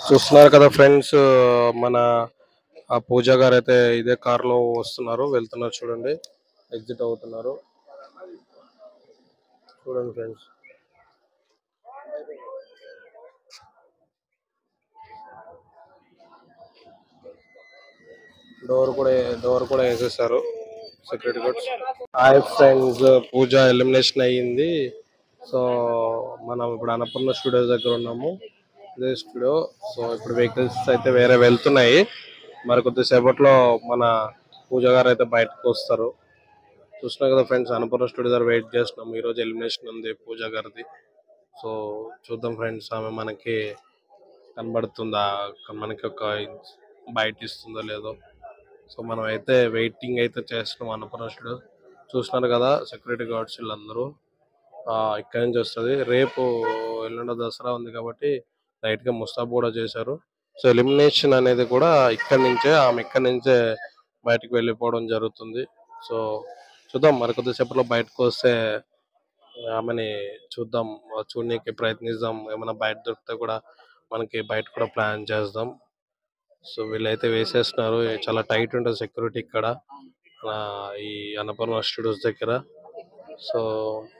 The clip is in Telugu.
చూస్తున్నారు కదా ఫ్రెండ్స్ మన ఆ పూజ గారు అయితే ఇదే కార్ లో వస్తున్నారు వెళ్తున్నారు చూడండి ఎగ్జిట్ అవుతున్నారు చూడండి ఫ్రెండ్స్ డోర్ కూడా డోర్ కూడా వేసేసారు security guards hi friends Pooja elimination అయ్యింది సో మనం ఇప్పుడు అన్నపూర్ణ స్టూడియోస్ దగ్గర ఉన్నాము ఇదే స్టూడియో సో ఇప్పుడు వెహికల్స్ అయితే వేరే వెళ్తున్నాయి మరి కొద్దిసేపట్లో మన పూజ గారు అయితే బయటకు వస్తారు చూస్తున్నాం కదా ఫ్రెండ్స్ అన్నపూర్ణ స్టూడియో దగ్గర వెయిట్ చేస్తున్నాం ఈ రోజు ఎలిమినేషన్ ఉంది పూజ గారిది సో చూద్దాం ఫ్రెండ్స్ ఆమె మనకి కనబడుతుందా మనకి ఒక బయట ఇస్తుందో లేదో సో మనం అయితే వెయిటింగ్ అయితే చేస్తున్నాం అన్నపూర్ణ స్టూడియో చూస్తున్నారు కదా సెక్యూరిటీ గార్డ్స్ వీళ్ళందరూ ఆ, ఇక్కడి నుంచి వస్తుంది రేపు ఎల్లుండ దసరా ఉంది కాబట్టి లైట్ గా ముస్తాబ్ కూడా చేశారు సో ఎలిమినేషన్ అనేది కూడా ఇక్కడి నుంచే ఆమె ఇక్కడి నుంచే బయటకు వెళ్ళిపోవడం జరుగుతుంది సో చూద్దాం మరి కొద్దిసేపట్లో బయటకు వస్తే ఆమెని చూద్దాం చూడడానికి ప్రయత్నిద్దాం ఏమైనా బయట దొరికితే కూడా మనకి బయట కూడా ప్లాన్ చేద్దాం సో వీళ్ళైతే వేసేస్తున్నారు చాలా టైట్ ఉంటుంది సెక్యూరిటీ ఇక్కడ ఆ, ఈ అన్నపూర్ణ స్టూడియోస్ దగ్గర సో